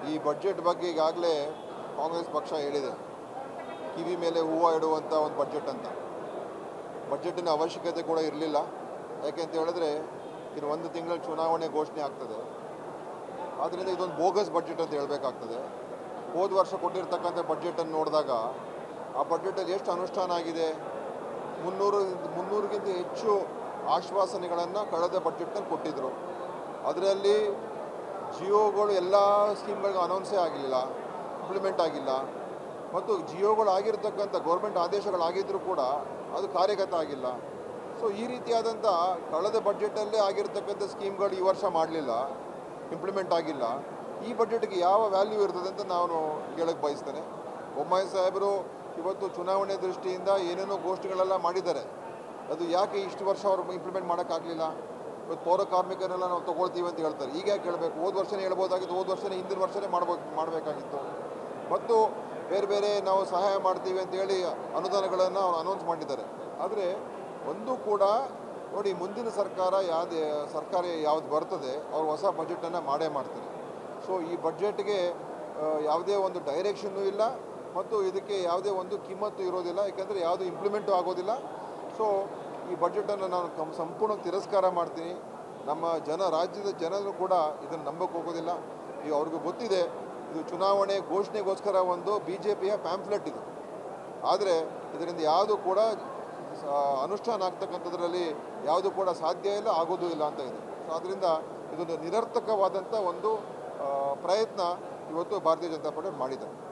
ಈ ಬಡ್ಜೆಟ್ ಬಗ್ಗೆ ಈಗಾಗಲೇ ಕಾಂಗ್ರೆಸ್ ಪಕ್ಷ ಹೇಳಿದೆ ಕಿವಿ ಮೇಲೆ ಹೂವು ಇಡುವಂಥ ಒಂದು ಬಡ್ಜೆಟ್ ಅಂತ ಬಡ್ಜೆಟಿನ ಅವಶ್ಯಕತೆ ಕೂಡ ಇರಲಿಲ್ಲ ಯಾಕೆ ಅಂತ ಹೇಳಿದ್ರೆ ಇನ್ನು ಒಂದು ತಿಂಗಳ ಚುನಾವಣೆ ಘೋಷಣೆ ಆಗ್ತದೆ ಆದ್ದರಿಂದ ಇದೊಂದು ಬೋಗಸ್ ಬಡ್ಜೆಟ್ ಅಂತ ಹೇಳಬೇಕಾಗ್ತದೆ ಹೋದ ವರ್ಷ ಕೊಟ್ಟಿರ್ತಕ್ಕಂಥ ಬಡ್ಜೆಟನ್ನು ನೋಡಿದಾಗ ಆ ಬಡ್ಜೆಟಲ್ಲಿ ಎಷ್ಟು ಅನುಷ್ಠಾನ ಆಗಿದೆ ಮುನ್ನೂರು ಮುನ್ನೂರಿಗಿಂತ ಹೆಚ್ಚು ಆಶ್ವಾಸನೆಗಳನ್ನು ಕಳೆದ ಬಡ್ಜೆಟ್ನಲ್ಲಿ ಕೊಟ್ಟಿದ್ದರು ಅದರಲ್ಲಿ ಜಿಯೋಗಳು ಎಲ್ಲ ಸ್ಕೀಮ್ಗಳಿಗೂ ಅನೌನ್ಸೇ ಆಗಿಲ್ಲ ಇಂಪ್ಲಿಮೆಂಟ್ ಆಗಿಲ್ಲ ಮತ್ತು ಜಿಯೋಗಳು ಆಗಿರ್ತಕ್ಕಂಥ ಗೌರ್ಮೆಂಟ್ ಆದೇಶಗಳಾಗಿದ್ದರೂ ಕೂಡ ಅದು ಕಾರ್ಯಗತ ಆಗಿಲ್ಲ ಸೊ ಈ ರೀತಿಯಾದಂಥ ಕಳೆದ ಬಡ್ಜೆಟಲ್ಲೇ ಆಗಿರ್ತಕ್ಕಂಥ ಸ್ಕೀಮ್ಗಳು ಈ ವರ್ಷ ಮಾಡಲಿಲ್ಲ ಇಂಪ್ಲಿಮೆಂಟ್ ಆಗಿಲ್ಲ ಈ ಬಡ್ಜೆಟ್ಗೆ ಯಾವ ವ್ಯಾಲ್ಯೂ ಇರ್ತದೆ ಅಂತ ನಾನು ಕೇಳಕ್ಕೆ ಬಯಸ್ತೇನೆ ಬೊಮ್ಮಾಯಿ ಸಾಹೇಬರು ಇವತ್ತು ಚುನಾವಣೆ ದೃಷ್ಟಿಯಿಂದ ಏನೇನೋ ಘೋಷಣೆಗಳೆಲ್ಲ ಮಾಡಿದ್ದಾರೆ ಅದು ಯಾಕೆ ಇಷ್ಟು ವರ್ಷ ಅವರು ಇಂಪ್ಲಿಮೆಂಟ್ ಮಾಡೋಕ್ಕಾಗಲಿಲ್ಲ ಇವತ್ತು ಪೌರ ಕಾರ್ಮಿಕರೆಲ್ಲ ನಾವು ತೊಗೊಳ್ತೀವಿ ಅಂತ ಹೇಳ್ತಾರೆ ಈಗ ಯಾಕೆ ಹೇಳಬೇಕು ಹೋದ ವರ್ಷನೇ ಹೇಳ್ಬೋದಾಗಿತ್ತು ಹೋದ ವರ್ಷನೇ ಹಿಂದಿನ ವರ್ಷನೇ ಮಾಡ್ಬೇಕು ಮಾಡಬೇಕಾಗಿತ್ತು ಮತ್ತು ಬೇರೆ ಬೇರೆ ನಾವು ಸಹಾಯ ಮಾಡ್ತೀವಿ ಅಂತೇಳಿ ಅನುದಾನಗಳನ್ನು ಅನೌನ್ಸ್ ಮಾಡಿದ್ದಾರೆ ಆದರೆ ಒಂದು ಕೂಡ ನೋಡಿ ಮುಂದಿನ ಸರ್ಕಾರ ಯಾವುದೇ ಸರ್ಕಾರ ಯಾವ್ದು ಬರ್ತದೆ ಅವ್ರು ಹೊಸ ಬಜೆಟನ್ನು ಮಾಡೇ ಮಾಡ್ತಾರೆ ಸೊ ಈ ಬಡ್ಜೆಟ್ಗೆ ಆ, ಯಾವುದೇ ಒಂದು ಡೈರೆಕ್ಷನ್ನು ಇಲ್ಲ ಮತ್ತು ಇದಕ್ಕೆ ಯಾವುದೇ ಒಂದು ಕಿಮ್ಮತ್ತು ಇರೋದಿಲ್ಲ ಯಾಕೆಂದರೆ ಯಾವುದು ಇಂಪ್ಲಿಮೆಂಟು ಆಗೋದಿಲ್ಲ ಸೊ ಈ ಬಡ್ಜೆಟನ್ನು ನಾನು ಕಂ ಸಂಪೂರ್ಣ ತಿರಸ್ಕಾರ ಮಾಡ್ತೀನಿ ನಮ್ಮ ಜನ ರಾಜ್ಯದ ಜನರು ಕೂಡ ಇದನ್ನು ನಂಬಕ್ಕೆ ಹೋಗೋದಿಲ್ಲ ಈಗ ಅವ್ರಿಗೂ ಗೊತ್ತಿದೆ ಇದು ಚುನಾವಣೆ ಘೋಷಣೆಗೋಸ್ಕರ ಒಂದು ಬಿ ಜೆ ಪಿಯ ಪ್ಯಾಂಫ್ಲೆಟ್ ಇದು ಆದರೆ ಇದರಿಂದ ಯಾವುದು ಕೂಡ ಸ- ಅನುಷ್ಠಾನ ಆಗ್ತಕ್ಕಂಥದ್ರಲ್ಲಿ ಯಾವುದು ಕೂಡ ಸಾಧ್ಯ ಇಲ್ಲ ಆಗೋದು ಇಲ್ಲ ಅಂತ ಇದೆ ಸೊ ಅದರಿಂದ ಇದೊಂದು ನಿರರ್ಥಕವಾದಂಥ ಒಂದು ಆ, ಪ್ರಯತ್ನ ಇವತ್ತು ಭಾರತೀಯ ಜನತಾ ಪಾರ್ಟಿ ಮಾಡಿದ್ದಾರೆ